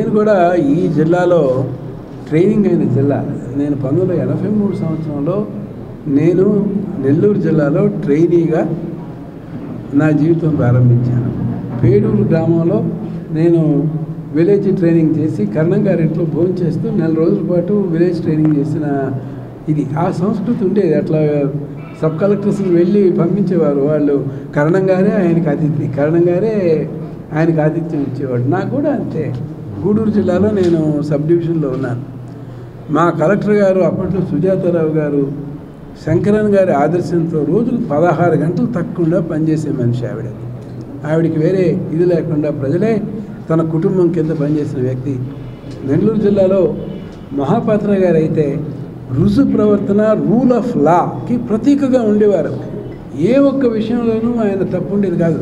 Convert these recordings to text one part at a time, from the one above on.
నేను కూడా ఈ జిల్లాలో ట్రైనింగ్ అయిన జిల్లా నేను పంతొమ్మిది వందల ఎనభై మూడు సంవత్సరంలో నేను నెల్లూరు జిల్లాలో ట్రైనీగా నా జీవితం ప్రారంభించాను పేడూరు గ్రామంలో నేను విలేజ్ ట్రైనింగ్ చేసి కర్ణం గారింట్లో భోజనం చేస్తూ నెల రోజుల పాటు విలేజ్ ట్రైనింగ్ చేసిన ఇది ఆ సంస్కృతి ఉండేది అట్లా సబ్ కలెక్టర్స్ని వెళ్ళి పంపించేవారు వాళ్ళు కరణం గారే ఆయనకి అతిథి కరణం గారే ఆయనకి ఆతిథ్యం ఇచ్చేవాడు నాకు కూడా అంతే గూడూరు జిల్లాలో నేను సబ్ డివిజన్లో ఉన్నాను మా కలెక్టర్ గారు అప్పట్లో సుజాతారావు గారు శంకరన్ గారి ఆదర్శంతో రోజుకు పదహారు గంటలు తక్కువగా పనిచేసే మనిషి ఆవిడ ఆవిడికి వేరే ఇది లేకుండా ప్రజలే తన కుటుంబం కింద పనిచేసిన వ్యక్తి నెల్లూరు జిల్లాలో మహాపాత్ర గారు అయితే రుజు ప్రవర్తన రూల్ ఆఫ్ లాకి ప్రతీకగా ఉండేవారు ఏ ఒక్క విషయంలోనూ ఆయన తప్పు ఉండేది కాదు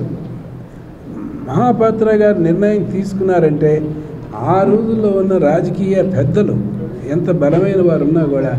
మహాపాత్ర గారు నిర్ణయం తీసుకున్నారంటే ఆ రోజుల్లో ఉన్న రాజకీయ పెద్దలు ఎంత బలమైన వారు ఉన్నా కూడా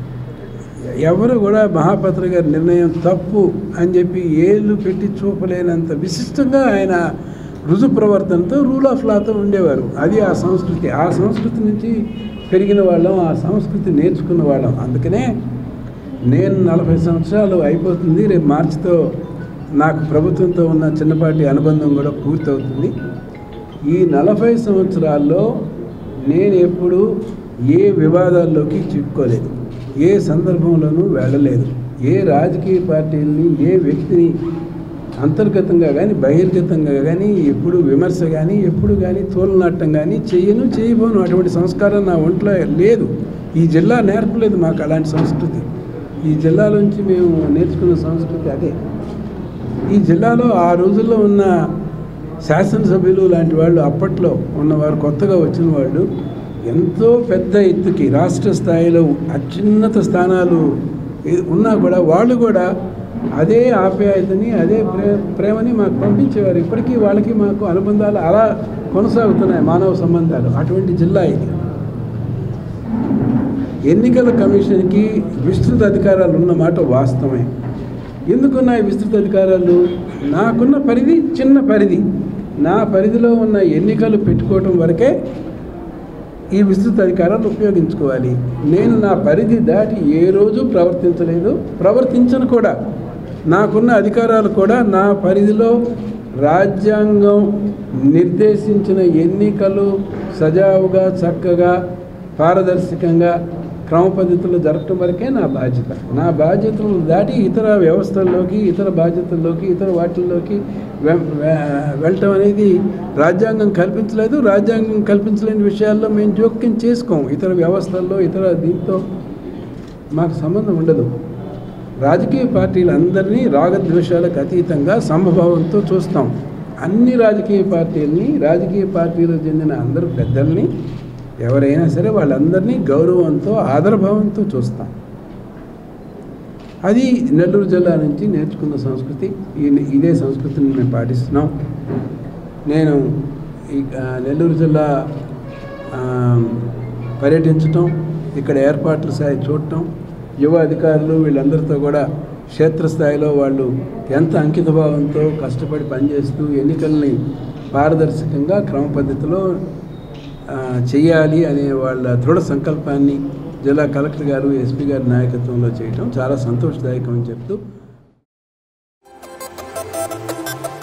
ఎవరు కూడా మహాపాత్ర గారి నిర్ణయం తప్పు అని చెప్పి ఏళ్ళు పెట్టి చూపలేనంత విశిష్టంగా ఆయన రుజు ప్రవర్తనతో రూల్ ఆఫ్ లాతో ఉండేవారు అది ఆ సంస్కృతి ఆ సంస్కృతి నుంచి పెరిగిన వాళ్ళం ఆ సంస్కృతి నేర్చుకున్న వాళ్ళం అందుకనే నేను నలభై సంవత్సరాలు అయిపోతుంది రేపు మార్చితో నాకు ప్రభుత్వంతో ఉన్న చిన్నపాటి అనుబంధం కూడా పూర్తవుతుంది ఈ నలభై సంవత్సరాల్లో నేను ఎప్పుడు ఏ వివాదాల్లోకి చిక్కుకోలేదు ఏ సందర్భంలోనూ వెళ్ళలేదు ఏ రాజకీయ పార్టీలని ఏ వ్యక్తిని అంతర్గతంగా కానీ బహిర్గతంగా కానీ ఎప్పుడు విమర్శ కానీ ఎప్పుడు కానీ తోలనాటం కానీ చెయ్యను చేయబోను అటువంటి సంస్కారం నా ఒంట్లో లేదు ఈ జిల్లా నేర్పలేదు మాకు అలాంటి సంస్కృతి ఈ జిల్లాలోంచి మేము నేర్చుకున్న సంస్కృతి అదే ఈ జిల్లాలో ఆ రోజుల్లో ఉన్న శాసనసభ్యులు లాంటి వాళ్ళు అప్పట్లో ఉన్నవారు కొత్తగా వచ్చిన వాళ్ళు ఎంతో పెద్ద ఎత్తుకి రాష్ట్ర స్థాయిలో అత్యున్నత స్థానాలు ఏ- ఉన్నా కూడా వాళ్ళు కూడా అదే ఆప్యాయతని అదే ప్రే ప్రేమని మాకు పంపించేవారు ఇప్పటికీ వాళ్ళకి మాకు అనుబంధాలు అలా కొనసాగుతున్నాయి మానవ సంబంధాలు అటువంటి జిల్లా ఇది ఎన్నికల కమిషన్కి విస్తృత అధికారాలు ఉన్నమాట వాస్తవమే ఎందుకున్నాయి విస్తృత అధికారాలు నాకున్న పరిధి చిన్న పరిధి నా పరిధిలో ఉన్న ఎన్నికలు పెట్టుకోవటం వరకే ఈ విస్తృత అధికారాలు ఉపయోగించుకోవాలి నేను నా పరిధి దాటి ఏ రోజు ప్రవర్తించలేదు ప్రవర్తించను కూడా నాకున్న అధికారాలు కూడా నా పరిధిలో రాజ్యాంగం నిర్దేశించిన ఎన్నికలు సజావుగా చక్కగా పారదర్శకంగా క్రమ పద్ధతుల్లో జరగటం వరకే నా బాధ్యత నా బాధ్యతలు దాటి ఇతర వ్యవస్థల్లోకి ఇతర బాధ్యతల్లోకి ఇతర వాటిల్లోకి వె- వె- వెళ్ళటం అనేది రాజ్యాంగం కల్పించలేదు రాజ్యాంగం కల్పించలేని విషయాల్లో మేము జోక్యం చేసుకోం ఇతర వ్యవస్థల్లో ఇతర దీంతో మాకు సంబంధం ఉండదు రాజకీయ పార్టీలందరినీ రాగద్వేషాలకు అతీతంగా సమభావంతో చూస్తాం అన్ని రాజకీయ పార్టీలని రాజకీయ పార్టీలకు చెందిన అందరు పెద్దల్ని ఎవరైనా సరే వాళ్ళందరినీ గౌరవంతో ఆదరభావంతో చూస్తాం అది నెల్లూరు జిల్లా నుంచి నేర్చుకున్న సంస్కృతి ఈ- ఇదే సంస్కృతిని మేము పాటిస్తున్నాం నేను ఈ ఆ, నెల్లూరు జిల్లా ఆ, పర్యటించటం ఇక్కడ ఏర్పాట్ల స్థాయి చూడటం యువ అధికారులు వీళ్ళందరితో కూడా క్షేత్రస్థాయిలో వాళ్ళు ఎంత అంకితభావంతో కష్టపడి పనిచేస్తూ ఎన్నికల్ని పారదర్శకంగా క్రమ పద్ధతిలో ఆ, చేయాలి అనే వాళ్ళ దృఢ సంకల్పాన్ని జిల్లా కలెక్టర్ గారు ఎస్పీ గారి నాయకత్వంలో చేయటం చాలా సంతోషదాయకం అని చెప్తూ